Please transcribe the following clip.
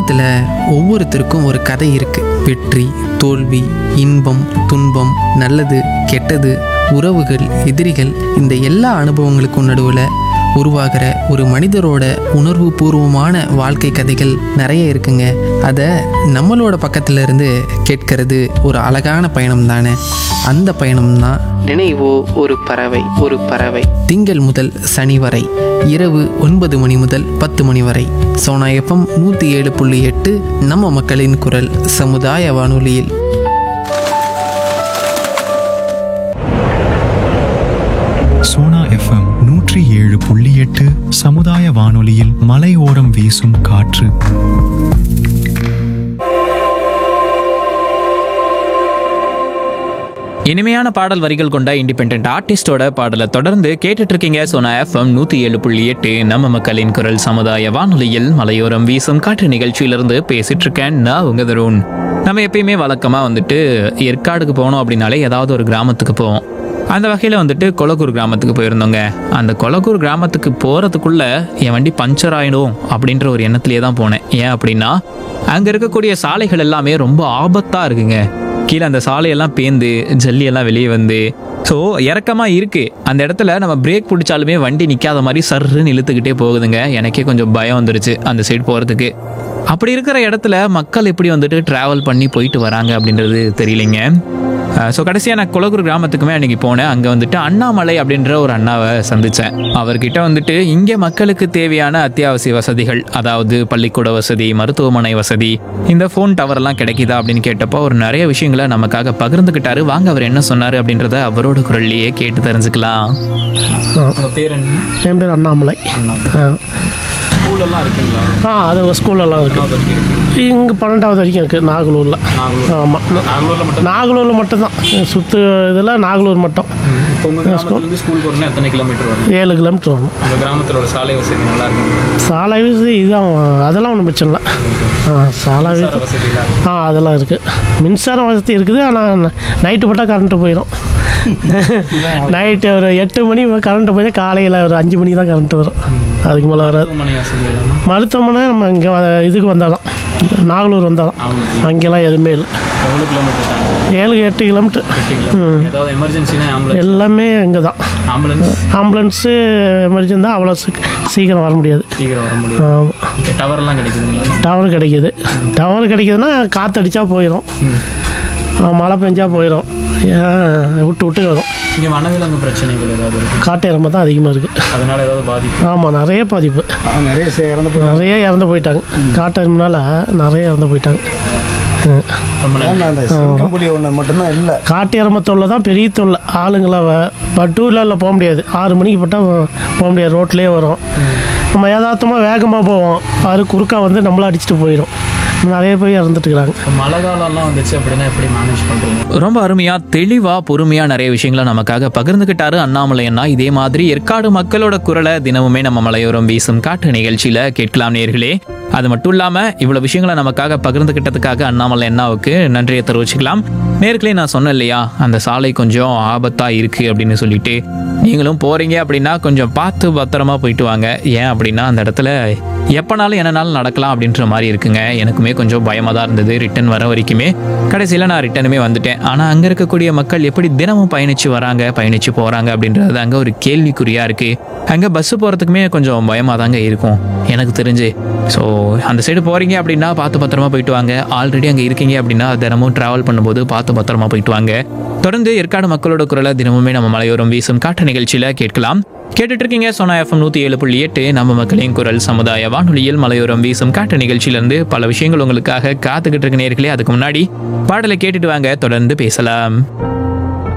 உலகத்தில் ஒவ்வொருத்தருக்கும் ஒரு கதை இருக்கு வெற்றி தோல்வி இன்பம் துன்பம் நல்லது கெட்டது உறவுகள் எதிரிகள் இந்த எல்லா அனுபவங்களுக்கும் நடுவில் உருவாகிற ஒரு மனிதரோட உணர்வு பூர்வமான வாழ்க்கை கதைகள் நிறைய இருக்குங்க அதை நம்மளோட பக்கத்துல இருந்து கேட்கறது ஒரு அழகான பயணம் தானே அந்த பயணம் தான் நினைவோ ஒரு பறவை ஒரு பறவை திங்கள் முதல் சனி வரை இரவு ஒன்பது மணி முதல் பத்து மணி வரை சோனா எஃப்எம் நூற்றி ஏழு புள்ளி எட்டு நம்ம மக்களின் குரல் சமுதாய வானொலியில் சோனா எஃப்எம் நூற்றி ஏழு புள்ளி எட்டு சமுதாய வானொலியில் மலையோரம் வீசும் காற்று இனிமையான பாடல் வரிகள் கொண்ட இண்டிபெண்ட் ஆர்டிஸ்டோட பாடலை தொடர்ந்து கேட்டுட்டு இருக்கீங்க சோனா எஃப்எம் நூத்தி ஏழு புள்ளி எட்டு நம்ம மக்களின் குரல் சமுதாய வானொலியில் மலையோரம் வீசும் காற்று நிகழ்ச்சியிலிருந்து பேசிட்டு இருக்கேன் நான் உங்க தருண் நம்ம எப்பயுமே வழக்கமா வந்துட்டு ஏற்காடுக்கு போனோம் அப்படின்னாலே ஏதாவது ஒரு கிராமத்துக்கு போவோம் அந்த வகையில் வந்துட்டு கொலக்கூர் கிராமத்துக்கு போயிருந்தோங்க அந்த கொலக்கூர் கிராமத்துக்கு போகிறதுக்குள்ள என் வண்டி பஞ்சர் ஆயிடும் அப்படின்ற ஒரு எண்ணத்திலே தான் போனேன் ஏன் அப்படின்னா அங்கே இருக்கக்கூடிய சாலைகள் எல்லாமே ரொம்ப ஆபத்தாக இருக்குங்க கீழே அந்த சாலையெல்லாம் பேந்து ஜல்லி எல்லாம் வெளியே வந்து ஸோ இறக்கமாக இருக்குது அந்த இடத்துல நம்ம பிரேக் பிடிச்சாலுமே வண்டி நிற்காத மாதிரி சர்ருன்னு இழுத்துக்கிட்டே போகுதுங்க எனக்கே கொஞ்சம் பயம் வந்துருச்சு அந்த சைடு போகிறதுக்கு அப்படி இருக்கிற இடத்துல மக்கள் எப்படி வந்துட்டு ட்ராவல் பண்ணி போயிட்டு வராங்க அப்படின்றது தெரியலைங்க ஸோ கடைசியாக நான் குலகுரு கிராமத்துக்குமே அன்றைக்கி போனேன் அங்கே வந்துட்டு அண்ணாமலை அப்படின்ற ஒரு அண்ணாவை சந்தித்தேன் அவர்கிட்ட வந்துட்டு இங்கே மக்களுக்கு தேவையான அத்தியாவசிய வசதிகள் அதாவது பள்ளிக்கூட வசதி மருத்துவமனை வசதி இந்த ஃபோன் டவர்லாம் கிடைக்குதா அப்படின்னு கேட்டப்போ அவர் நிறைய விஷயங்களை நமக்காக பகிர்ந்துக்கிட்டாரு வாங்க அவர் என்ன சொன்னார் அப்படின்றத அவரோட குரல்லையே கேட்டு தெரிஞ்சுக்கலாம் பேர் என் பேர் அண்ணாமலை ஆ. ஸ்கூலெல்லாம் இருக்குங்களா ஆ அது ஸ்கூலெல்லாம் இருக்குது இங்கே பன்னெண்டாவது வரைக்கும் இருக்குது நாகலூரில் ஆமாம் நாகூரில் மட்டும் நாகலூரில் மட்டும்தான் சுற்று இதில் நாகலூர் மட்டும் இப்போ உங்கள் கிராமத்துலேருந்து ஸ்கூல் போகிறோன்னா எத்தனை கிலோமீட்டர் வரும் ஏழு கிலோமீட்டர் வரணும் உங்கள் கிராமத்தில் வசதி நல்லா இருக்கும் சாலை வசதி இதான் அதெல்லாம் ஒன்றும் பிரச்சனை இல்லை ஆ சாலை வசதி வசதிலாம் ஆ அதெல்லாம் இருக்குது மின்சார வசதி இருக்குது ஆனால் நைட்டு போட்டால் கரண்ட்டு போயிடும் நைட்டு ஒரு எட்டு மணி கரண்ட்டு போய் காலையில் ஒரு அஞ்சு மணிக்கு தான் கரண்ட்டு வரும் அதுக்கு மேலே வராது மருத்துவமனை வசதி எல்லாம் மருத்துவமனை நம்ம இங்கே இதுக்கு வந்தாலும் நாகலூர் வந்தாலும் அங்கெல்லாம் எதுவுமே இல்லை எவ்வளோ கிலோமீட்டர் தாங்க ஏழு எட்டு கிலோமீட்டர் ஏதாவது எமர்ஜென்சினா ஆம்புலன்ஸ் எல்லாமே இங்கே தான் ஆம்புலன்ஸ் ஆம்புலன்ஸு எமர்ஜென்சி தான் அவ்வளோ சீக்- சீக்கிரம் வர முடியாது சீக்கிரம் வர முடியும் டவர்லாம் கிடைக்குதுங்களா டவர் கிடைக்கிது டவர் கிடைக்குதுன்னா காற்றடிச்சா போயிடும் மழை பெஞ்சா போயிடும் ஏன் விட்டு விட்டு வரும் இங்கே வனவிலங்கு பிரச்சனைகள் ஏதாவது இருக்கு காட்டு எறும்பு தான் அதிகமாக இருக்குது அதனால ஏதாவது பாதிப்பு ஆமாம் நிறைய பாதிப்பு நிறைய இறந்து நிறைய இறந்து போயிட்டாங்க காட்டு எறும்புனால நிறைய இறந்து போயிட்டாங்க ம். ரொம்ப நன்றி. அந்த சிங்கம்புலி ஒன்று மட்டும்தான் இல்லை காட்டு எறும்பு தொல்லை தான் பெரிய தொல்லை ஆளுங்களாம் இப்போ டூ வீலரில் போக முடியாது ஆறு மணிக்கு போட்டால் போக முடியாது ரோட்லேயே வரும் நம்ம யதார்த்தமாக வேகமாக போவோம் அது குறுக்கா வந்து நம்மள அடிச்சுட்டு போயிடும் நிறைய பேர் இறந்துட்டு இருக்கிறாங்க இப்ப மழை காலம்லாம் வந்துச்சு அப்படின்னா எப்படி மேனேஜ் பண்றீங்க ரொம்ப அருமையா தெளிவா பொறுமையா நிறைய விஷயங்களை நமக்காக பகிர்ந்துகிட்டாரு அண்ணாமலை அண்ணா இதே மாதிரி ஏற்காடு மக்களோட குரலை தினமுமே நம்ம மலையோரம் வீசும் காட்டு நிகழ்ச்சியில கேட்கலாம் நேர்களே அது மட்டும் இல்லாம இவ்வளவு விஷயங்களை நமக்காக பகிர்ந்துகிட்டதுக்காக அண்ணாமலை அண்ணாவுக்கு நன்றியை தெரிவிச்சுக்கலாம் நேர்களே நான் சொன்னேன் இல்லையா அந்த சாலை கொஞ்சம் ஆபத்தா இருக்கு அப்படின்னு சொல்லிட்டு நீங்களும் போறீங்க அப்படின்னா கொஞ்சம் பார்த்து பத்திரமா போயிட்டு வாங்க ஏன் அப்படின்னா அந்த இடத்துல எப்போனாலும் என்னனாலும் நடக்கலாம் அப்படின்ற மாதிரி இருக்குங்க எனக்குமே கொஞ்சம் பயமாக தான் இருந்தது ரிட்டன் வர வரைக்குமே கடைசியில் நான் ரிட்டனுமே வந்துட்டேன் ஆனால் அங்கே இருக்கக்கூடிய மக்கள் எப்படி தினமும் பயணித்து வராங்க பயணித்து போகிறாங்க அப்படின்றது அங்கே ஒரு கேள்விக்குறியாக இருக்குது அங்கே பஸ்ஸு போகிறதுக்குமே கொஞ்சம் பயமாக தாங்க இருக்கும் எனக்கு தெரிஞ்சு ஸோ அந்த சைடு போகிறீங்க அப்படின்னா பார்த்து பத்திரமா போயிட்டு வாங்க ஆல்ரெடி அங்கே இருக்கீங்க அப்படின்னா தினமும் ட்ராவல் பண்ணும்போது பார்த்து பத்திரமா போயிட்டு வாங்க தொடர்ந்து ஏற்காடு மக்களோட குரலை தினமுமே நம்ம மலையோரம் வீசும் காட்டு நிகழ்ச்சியில் கேட்கலாம் கேட்டுட்டு இருக்கீங்க சோனா எஃப்எம் நூற்றி ஏழு புள்ளி எட்டு நம்ம மக்களின் குரல் சமுதாய வானொலியில் மலையோரம் வீசும் காட்டு நிகழ்ச்சியிலிருந்து பல விஷயங்கள் உங்களுக்காக காத்துக்கிட்டு இருக்க நேர்களே அதுக்கு முன்னாடி பாடலை கேட்டுட்டு வாங்க தொடர்ந்து பேசலாம்